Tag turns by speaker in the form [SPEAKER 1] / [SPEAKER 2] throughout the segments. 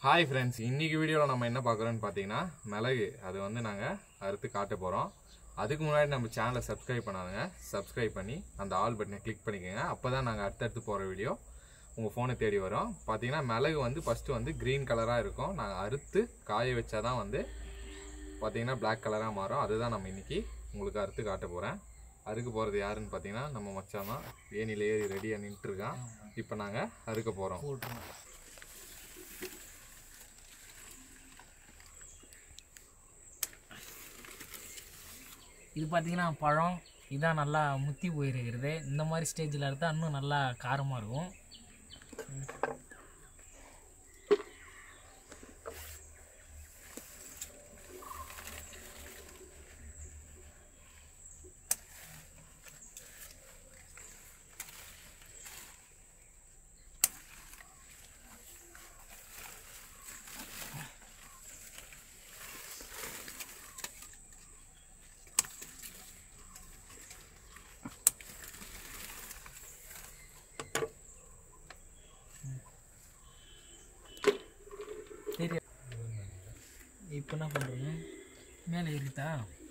[SPEAKER 1] hi friends இன்னைக்கு வீடியோவில் நம்ம என்ன பார்க்குறோன்னு பார்த்தீங்கன்னா மிளகு அது வந்து நாங்கள் அறுத்து காட்ட போகிறோம் அதுக்கு முன்னாடி நம்ம சேனலை சப்ஸ்கிரைப் பண்ணாதுங்க சப்ஸ்கிரைப் பண்ணி அந்த ஆல் பட்டனை கிளிக் பண்ணிக்கோங்க அப்போ தான் நாங்கள் அடுத்தடுத்து போகிற வீடியோ உங்கள் ஃபோனை தேடி வரும் பார்த்தீங்கன்னா மிளகு வந்து ஃபஸ்ட்டு வந்து க்ரீன் கலராக இருக்கும் நாங்கள் அறுத்து காய வச்சா தான் வந்து பார்த்தீங்கன்னா Black கலராக மாறும் அதுதான் நம்ம இன்னைக்கு உங்களுக்கு அறுத்து காட்ட போகிறேன் அறுக்க போகிறது யாருன்னு பார்த்தீங்கன்னா நம்ம மச்சான் தான் ஏனில ஏறி ரெடியாக நின்றுருக்கான் இப்போ நாங்கள் அறுக்க போகிறோம்
[SPEAKER 2] போட்டுருவோம் இது பார்த்தீங்கன்னா பழம் இதான் நல்லா முத்தி போயிருக்கிறது இந்த மாதிரி ஸ்டேஜில் இருந்தால் இன்னும் நல்லா காரமாக இருக்கும் சரி இப்போ என்ன பண்ணுறீங்க மேலே ஏறித்தா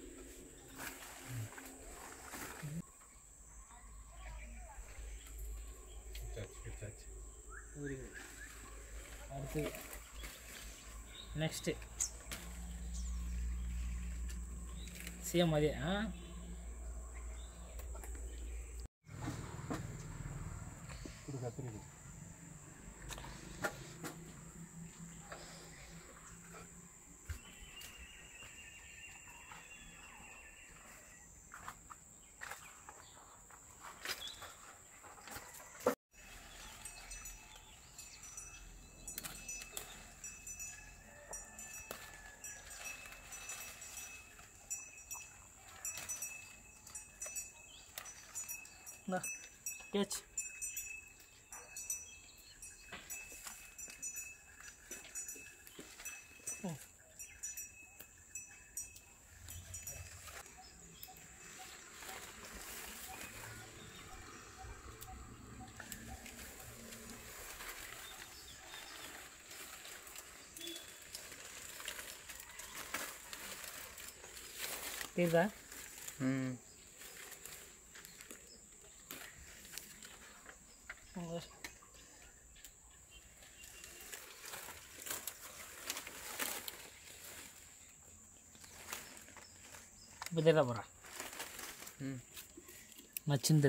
[SPEAKER 2] அடுத்து நெக்ஸ்ட்டு சேம் அதே ஆ இந்தா கேச் தெரியுதா இப்போ தெரியுதா போகிறா நச்சுந்து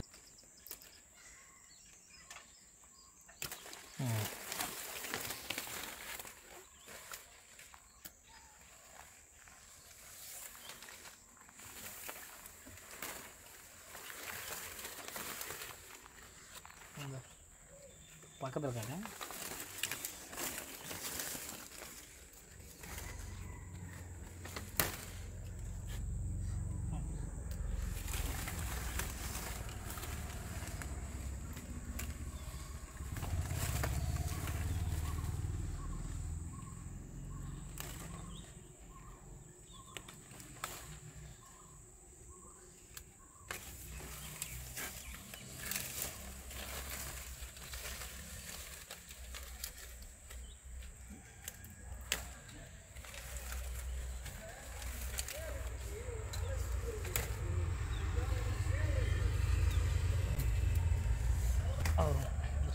[SPEAKER 2] பக்கத்தில் இருக்காங்க வரும்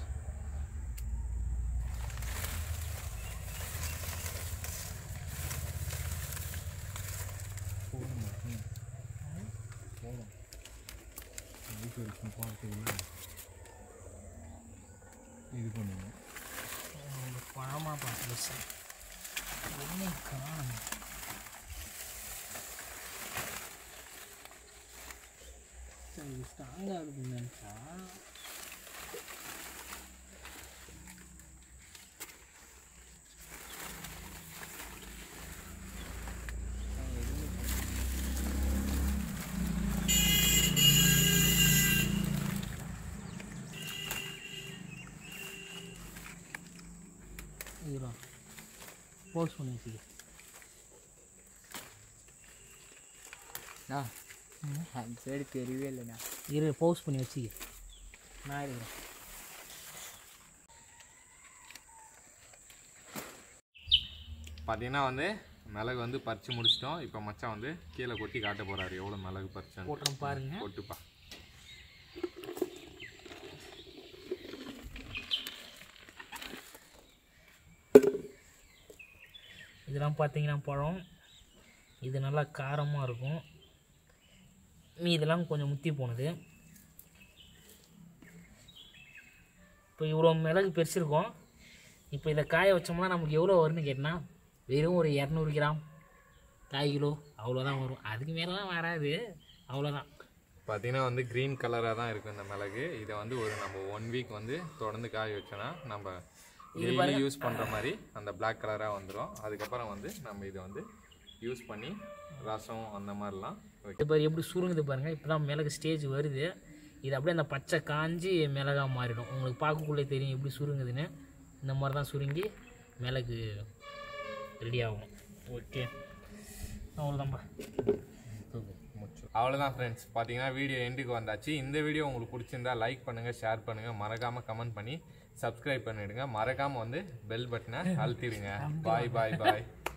[SPEAKER 1] இது பண்ணுங்க
[SPEAKER 2] இந்த பழமாக பார்த்து சார் என்ன காணும் சார் இது ஸ்ட்ராங்காக இருக்குன்னு நினச்சா இதுடா போஸ்ட் பண்ணி வச்சுக்க
[SPEAKER 3] அந்த சைடு தெரியவே இல்லைண்ணா
[SPEAKER 2] இரு பவுஸ் பண்ணி வச்சுக்க நான் இருக்கிறேன்
[SPEAKER 1] பார்த்தீங்கன்னா வந்து மிளகு வந்து பறித்து முடிச்சிட்டோம் இப்போ மச்சான் வந்து கீழே கொட்டி காட்ட போறாரு எவ்வளோ மிளகு பறிச்சான்னு
[SPEAKER 2] போட்டுறோம் பாருங்க
[SPEAKER 1] கொட்டுப்பா
[SPEAKER 2] இதெல்லாம் பார்த்தீங்கன்னா பழம் இது நல்லா காரமாக இருக்கும் மீதெல்லாம் கொஞ்சம் முத்தி போனது இப்போ இவ்வளோ மிளகு பெருசிருக்கோம் இப்போ இதை காய வச்சோம்னா நமக்கு எவ்வளோ வரும்னு கேட்டினா வெறும் ஒரு இரநூறு கிராம் கால் கிலோ அவ்வளோதான் வரும் அதுக்கு மேலெலாம் வராது அவ்வளோதான்
[SPEAKER 1] பார்த்தீங்கன்னா வந்து க்ரீன் கலராக தான் இருக்கும் இந்த மிளகு இதை வந்து ஒரு நம்ம ஒன் வீக் வந்து தொடர்ந்து காய வச்சோன்னா நம்ம டெய்லி யூஸ் பண்ணுற மாதிரி அந்த Black கலராக வந்துடும் அதுக்கப்புறம் வந்து நம்ம இதை வந்து யூஸ் பண்ணி ரசம் அந்த மாதிரிலாம் வைக்க
[SPEAKER 2] இது பாரு எப்படி சுருங்குது பாருங்கள் இப்போ தான் மிளகு ஸ்டேஜ் வருது இது அப்படியே அந்த பச்சை காஞ்சி மிளகா மாறிடும் உங்களுக்கு பார்க்கக்குள்ளே தெரியும் எப்படி சுருங்குதுன்னு இந்த மாதிரி தான் சுருங்கி மிளகு ரெடி ஆகும் ஓகே அவ்வளோதான்ப்பா
[SPEAKER 1] அவ்வளோதான் ஃப்ரெண்ட்ஸ் பார்த்தீங்கன்னா வீடியோ எண்டுக்கு வந்தாச்சு இந்த வீடியோ உங்களுக்கு பிடிச்சிருந்தா லைக் பண்ணுங்கள் ஷேர் பண்ணுங்கள் மறக்காமல் கமெண்ட் பண்ணி சப்ஸ்கிரைப் பண்ணிடுங்க மறக்காமல் வந்து பெல் பட்டனை அழுத்திடுங்க பாய் பாய் பாய்